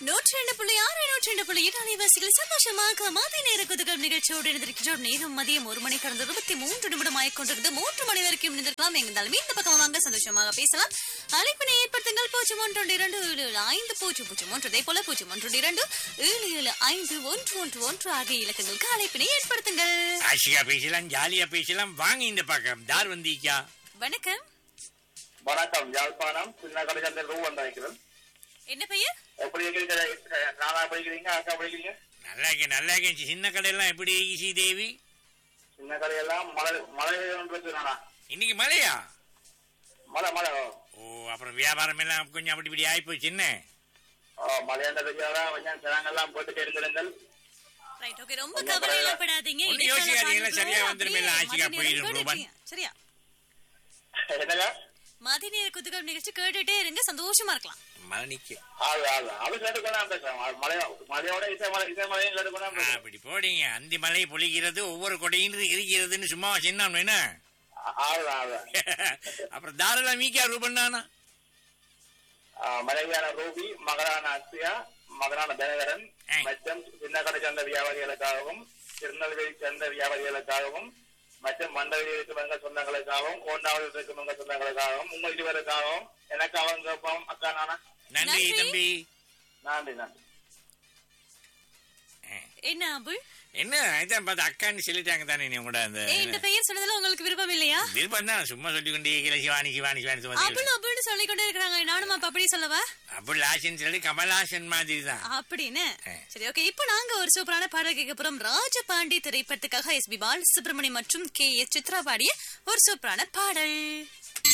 நூற்றி ரெண்டு புள்ளி ஆறு நூற்றி ரெண்டு புள்ளி எட்டு அலைவாசிகள் சந்தோஷமாக மாதை நேர குதுகம் நிகழ்ச்சியோடு இருந்திருக்கிறோம் நேரம் மதியம் ஒரு மணி கடந்த இருபத்தி மூன்று நிமிடம் ஆயிக்கொண்டிருந்து மூன்று மணி வரைக்கும் இருந்திருக்கலாம் எங்கிருந்தாலும் இந்த பக்கம் வாங்க சந்தோஷமாக பேசலாம் அழைப்பினை ஏற்படுத்துங்கள் பூஜ்ஜியம் ஒன்று இரண்டு ஏழு ஏழு ஐந்து பூஜ்ஜியம் பூஜ்ஜியம் ஒன்று அதே போல பூஜ்ஜியம் ஒன்று இரண்டு ஏழு ஏழு ஐந்து ஒன்று ஒன்று ஒன்று ஆகிய இலக்கங்களுக்கு அழைப்பினை ஏற்படுத்துங்கள் ஆஷிகா பேசலாம் ஜாலியா பேசலாம் வாங்க இந்த பக்கம் தார் வந்தீக்கா வணக்கம் வணக்கம் யாழ்ப்பாணம் சின்ன கடைச்சந்திர ரூபன் நினைக்கிறேன் என்ன பெயர் எப்படி இருக்கிறீங்க நானா படிக்கிறீங்க அக்கா படிக்கிறீங்க நல்லா இருக்கேன் நல்லா இருக்கேன் சின்ன கடையெல்லாம் எப்படி ஈசி தேவி சின்ன கடையெல்லாம் மழை மழை நானா இன்னைக்கு மழையா மழை மழை ஓ. ஓ அப்புறம் வியாபாரம் எல்லாம் கொஞ்சம் அப்படி இப்படி ஆயிப்போச்சு என்ன ஓ மழையாண்ட தெரியாதான் கொஞ்சம் ஜனங்கள்லாம் போட்டுட்டு இருந்திருங்கள் ரைட் ஓகே ரொம்ப கவலைப்படாதீங்க ஒண்ணும் யோசிக்காதீங்க, சரியா வந்துரும், இல்ல ஆச்சிக்கா போயிரும், ரூபன். சரியா என்னங்க மதிய நேர குதுகம் நிகழ்ச்சி கேட்டுட்டே இருங்க சந்தோஷமா இருக்கலாம் மழை நிக்க ஆளு ஆளு அது கேட்டுக்கொண்டாம் பேசுறேன் மழை மழையோட இசை மலை இசை மலையும் கேட்டுக்கொண்டாம் ஆ, பேசுறேன் அப்படி போடுங்க அந்தி மழை பொழிகிறது ஒவ்வொரு கொடையும் இருக்கிறதுன்னு சும்மா சின்ன என்ன ஆளு ஆளு அப்புறம் தாரெல்லாம் மீக்கா ரூபன் தானா மனைவியான ரூபி மகரான அக்ஷயா மகரான தினகரன் ஏய். மற்றும் சின்ன கடை சந்த வியாபாரிகளுக்காகவும் திருநெல்வேலி சந்த வியாபாரிகளுக்காகவும் மற்றும் மண்டலில் இருக்கும் எங்க சொந்தங்களுக்காகவும் கோண்டாவில் இருக்கும் எங்க சொந்தங்களுக்காகவும் உங்க இருவருக்காகவும் எனக்கு அவங்க கேட்போம் அக்கா நானா நன்றி நன்றி. தம்பி நன்றி நன்றி என்ன அபுல் என்ன இதான் பார்த்து அக்கான்னு சொல்லிட்டாங்க தானே நீ கூட அந்த ஏய், இந்த பெயர் சொன்னதுல உங்களுக்கு விருப்பம் இல்லையா விருப்பம் தான் சும்மா சொல்லி கொண்டே இருக்கிற சிவானி சிவானி சிவானி சும்மா அபுல் அபுல்னு சொல்லிக் கொண்டே இருக்கிறாங்க நானும் அப்ப அப்படி சொல்லவா அப்படி லாசன் சொல்லி கமல்ஹாசன் மாதிரி தான் அப்படின்னு ஆ. சரி ஓகே இப்போ நாங்க ஒரு சூப்பரான பாடல் கேட்க போறோம் ராஜபாண்டி திரைப்படத்துக்காக எஸ் பி பாலசுப்ரமணியம் மற்றும் கே எஸ் சித்ரா பாடிய ஒரு சூப்பரான பாடல்